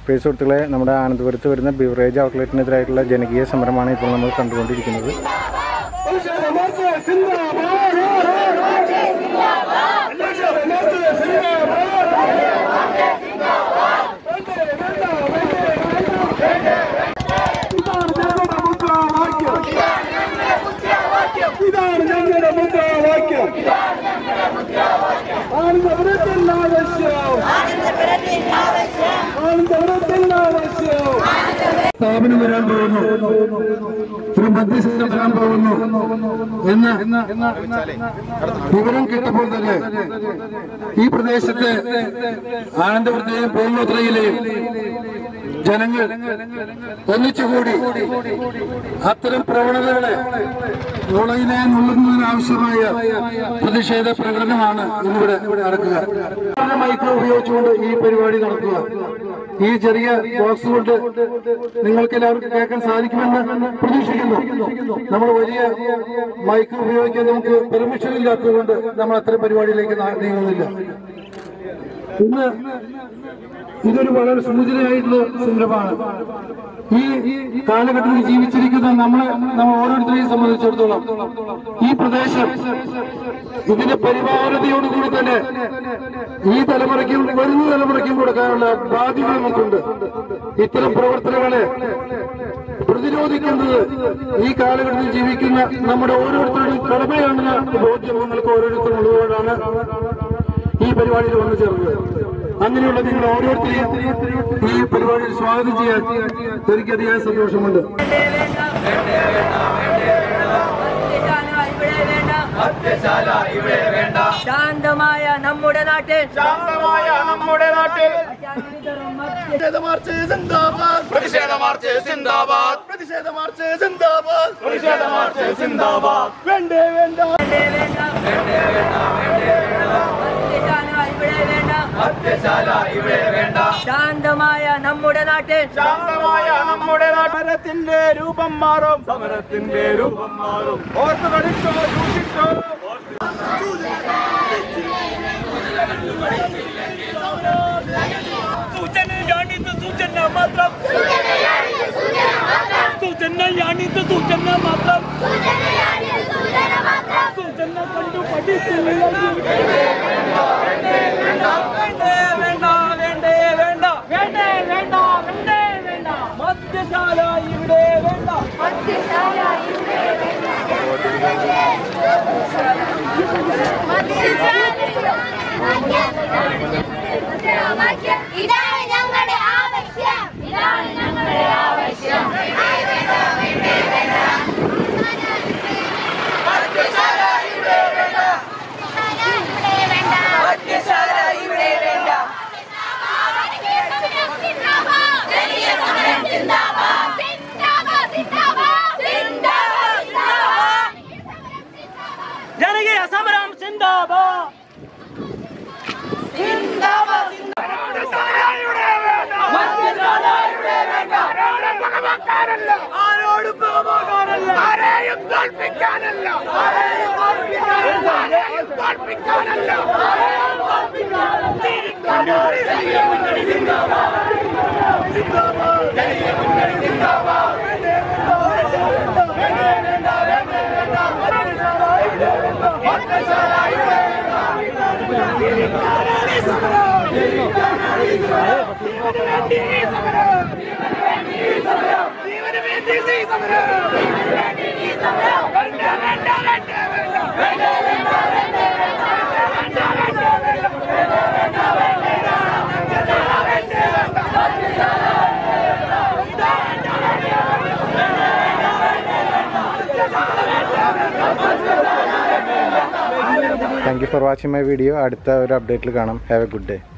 പ്രിയ സുഹൃത്തുക്കളെ നമ്മുടെ ആനന്ദപുരത്ത് വരുന്ന ബിവറേജ് ഔട്ട്ലെറ്റിനെതിരായിട്ടുള്ള ജനകീയ സമരമാണ് ഇപ്പോൾ നമ്മൾ കണ്ടുകൊണ്ടിരിക്കുന്നത് ഇതാണ് ഞങ്ങളുടെ മുദ്രാവാക്യം ആനന്ദപുരത്തിൽ ആവശ്യം ആനന്ദപുരത്തിൽ ആവശ്യം സ്ഥാപനം വരാൻ പോകുന്നു ഒരു മധ്യസ്ഥം വരാൻ പോകുന്നു എന്ന് വിവരം കിട്ടപ്പോൾ തന്നെ ഈ പ്രദേശത്തെ ആനന്ദപുരത്തെയും പൂർണ്ണോത്രയിലെയും ജനങ്ങൾ ഒന്നിച്ചുകൂടി അത്തരം പ്രവണതകളെ ഓളയിലെ നുള്ളുന്നതിനാവശ്യമായ പ്രതിഷേധ പ്രകടനമാണ് ഇന്നിവിടെ നടക്കുക മൈക്രോ ഉപയോഗിച്ചുകൊണ്ട് ഈ പരിപാടി നടക്കുക ഈ ചെറിയ ബോക്സ് കൊണ്ട് നിങ്ങൾക്ക് എല്ലാവർക്കും കേൾക്കാൻ സാധിക്കുമെന്ന് പ്രതീക്ഷിക്കുന്നു നമ്മൾ വലിയ മൈക്ക് ഉപയോഗിക്കാൻ നമുക്ക് പെർമിഷൻ ഇല്ലാത്തതുകൊണ്ട് നമ്മൾ അത്തരം പരിപാടിയിലേക്ക് നാ- നീങ്ങുന്നില്ല ഇന്ന് ഇതൊരു വളരെ സൂചനയായിട്ടുള്ള സംരംഭമാണ് ഈ കാലഘട്ടത്തിൽ ജീവിച്ചിരിക്കുന്ന നമ്മളെ നമ്മൾ ഓരോരുത്തരെയും സംബന്ധിച്ചിടത്തോളം ഈ പ്രദേശം ഇതിന്റെ പരിപാലനയോടുകൂടി തന്നെ ഈ തലമുറയ്ക്കും വരുന്ന തലമുറയ്ക്കും കൊടുക്കാനുള്ള ബാധ്യത നമുക്കുണ്ട് ഇത്തരം പ്രവർത്തനങ്ങളെ പ്രതിരോധിക്കുന്നത് ഈ കാലഘട്ടത്തിൽ ജീവിക്കുന്ന നമ്മുടെ ഓരോരുത്തരുടെയും കടമയാണെന്ന ബോധ്യം നിങ്ങൾക്ക് ഓരോരുത്തരും ഉള്ളതുകൊണ്ടാണ് ഈ പരിപാടിയിൽ വന്നു ചേർന്നത് അങ്ങനെയുള്ള നിങ്ങൾ ഓരോരുത്തരെയും ഈ പരിപാടിയിൽ സ്വാഗതം ചെയ്യാൻ എനിക്ക് അതിയായ സന്തോഷമുണ്ട് ഇവിടെ വേണ്ട ശാന്തമായ നമ്മുടെ നാട്ടിൽ ശാന്തമായ നമ്മുടെ നാട്ടിൽ പ്രതിഷേധ മാർച്ച് സിന്ദാബാദ് പ്രതിഷേധ മാർച്ച് സിന്ദാബാദ് പ്രതിഷേധ മാർച്ച് സിന്ദാബാദ് പ്രതിഷേധ മാർച്ച് സിന്ദാബാദ് വേണ്ടേ വേണ്ട മദ്യശാല ഇവിടെ വേണ്ട ശാന്തമായ നമ്മുടെ നാട്ടിൽ ശാന്തമായ നമ്മുടെ സമരത്തിന്റെ രൂപം മാറും സമരത്തിന്റെ രൂപം മാറും ഓർത്തു കളിച്ചോ സൂക്ഷിച്ചോ സൂചന യാണിത് സൂചന മാത്രം സൂചന യാണിത് സൂചന മാത്രം സൂചന കണ്ടു പഠിച്ചില്ല വേണ്ടേ വേണ്ട വേണ്ടേ വേണ്ട വേണ്ടേ വേണ്ട വേണ്ടേ വേണ്ട മദ്യശാല ഇവിടെ വേണ്ട ഇതാണ് ഞങ്ങളുടെ ആവശ്യം ഇതാണ് ഞങ്ങളുടെ ആവശ്യം മദ്യശാല ഇവിടെ വേണ്ട ജനകീയ സമരം സിന്ദാബാദ് മദ്യശാല ഇവിടെ വേണ്ട ആരോടും പകപോകാനല്ല ആരെയും തോൽപ്പിക്കാനല്ല ആരെയും തോൽപ്പിക്കാനല്ല ആരെയും തോൽപ്പിക്കാനല്ല ആരെയും തോൽപ്പിക്കാനല്ല thank you for watching my video അടുത്ത ഒരു അപ്ഡേറ്റിൽ കാണാം ഹാവ് എ ഗുഡ് ഡേ